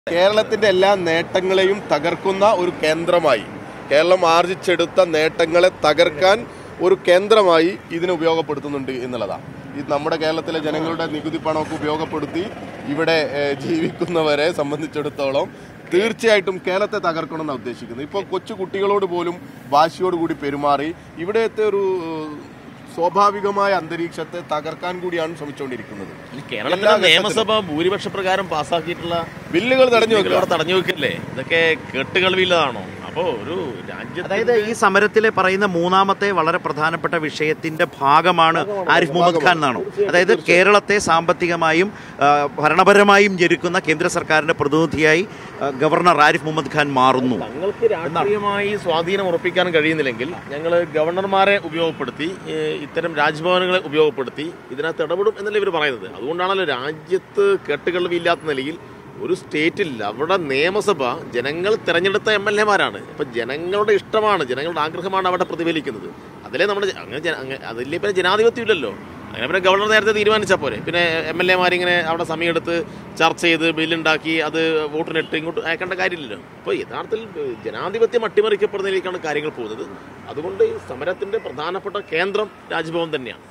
കേരളത്തിന്റെ എല്ലാ നേട്ടങ്ങളെയും തകർക്കുന്ന ഒരു കേന്ദ്രമായി കേരളം ആർജിച്ചെടുത്ത നേട്ടങ്ങളെ തകർക്കാൻ ഒരു കേന്ദ്രമായി ഇതിനെ ഉപയോഗപ്പെടുത്തുന്നുണ്ട് എന്നുള്ളതാണ് ഇത് നമ്മുടെ കേരളത്തിലെ ജനങ്ങളുടെ നികുതി പണമൊക്കെ ഉപയോഗപ്പെടുത്തി ഇവിടെ ഏഹ്, ജീവിക്കുന്നവരെ സംബന്ധിച്ചിടത്തോളം തീർച്ചയായിട്ടും കേരളത്തെ തകർക്കണമെന്നാണ് ഉദ്ദേശിക്കുന്നത് ഇപ്പോൾ കൊച്ചു കുട്ടികളോട് പോലും വാശിയോടുകൂടി പെരുമാറി ഇവിടുത്തെ ഒരു ഏഹ്, സ്വാഭാവികമായ അന്തരീക്ഷത്തെ തകർക്കാൻ കൂടിയാണ് ശ്രമിച്ചുകൊണ്ടിരിക്കുന്നത് കേരളത്തിലെ നിയമസഭ ഭൂരിപക്ഷ പ്രകാരം പാസ്സാക്കിയിട്ടുള്ള ബില്ലുകൾ തടഞ്ഞു വെക്കുക ഇവിടെ തടഞ്ഞു വെക്കല്ലേ ഇതൊക്കെ കേട്ടുകേൾവിയില്ലതാണോ അപ്പോ ഒരു രാജ്യത്തെ അതായത് ഈ സമരത്തിലെ പറയുന്ന മൂന്നാമത്തെ വളരെ പ്രധാനപ്പെട്ട വിഷയത്തിന്റെ ഭാഗമാണ് ആരിഫ് മുഹമ്മദ് ഖാൻ എന്നാണോ അതായത് കേരളത്തെ സാമ്പത്തികമായും ആ, ഭരണപരമായും ജനിക്കുന്ന കേന്ദ്ര സർക്കാരിന്റെ പ്രതിനിധിയായി ആ, ഗവർണർ ആരിഫ് മുഹമ്മദ് ഖാൻ മാറുന്നു തങ്ങൾക്ക് രാഷ്ട്രീയമായി സ്വാധീനം ഉറപ്പിക്കാൻ കഴിയുന്നില്ലെങ്കിൽ ഞങ്ങൾ ഗവർണർമാരെ ഉപയോഗപ്പെടുത്തി ഏഹ്, ഇത്തരം രാജ്ഭവനുകളെ ഉപയോഗപ്പെടുത്തി ഇതിനകത്ത് ഇടപെടും എന്നല്ലേ ഇവർ പറയുന്നത് അതുകൊണ്ടാണല്ലോ രാജ്യത്ത് കേട്ടുകേൾവിയില്ലാത്ത നിലയിൽ ഒരു സ്റ്റേറ്റിൽ അവിടെ നിയമസഭ ജനങ്ങൾ തിരഞ്ഞെടുത്ത എം എൽ എമാരാണ് അപ്പം ജനങ്ങളുടെ ഇഷ്ടമാണ് ജനങ്ങളുടെ ആഗ്രഹമാണ് അവിടെ പ്രതിഫലിക്കുന്നത് അതിലെ നമ്മുടെ ജ- അങ്ങനെ ജന- അങ്ങ- അതിലെ പിന്നെ ജനാധിപത്യം ഇല്ലല്ലോ അങ്ങനെ പിന്നെ ഗവർണർ നേരത്തെ തീരുമാനിച്ചാൽ പോരെ പിന്നെ എം എൽ എമാരിങ്ങനെ അവിടെ സമയമെടുത്ത് ചർച്ച ചെയ്ത് ബില്ലുണ്ടാക്കി അത് വോട്ടിനിട്ട് ഇങ്ങോട്ട് അയക്കേണ്ട കാര്യമില്ലല്ലോ അപ്പോൾ യഥാർത്ഥത്തിൽ ഏഹ്, ജനാധിപത്യം അട്ടിമറിക്കപ്പെടുന്നതിലേക്കാണ് കാര്യങ്ങൾ പോകുന്നത് അതുകൊണ്ട് ഈ സമരത്തിൻ്റെ പ്രധാനപ്പെട്ട കേന്ദ്രം രാജ്ഭവൻ തന്നെയാണ്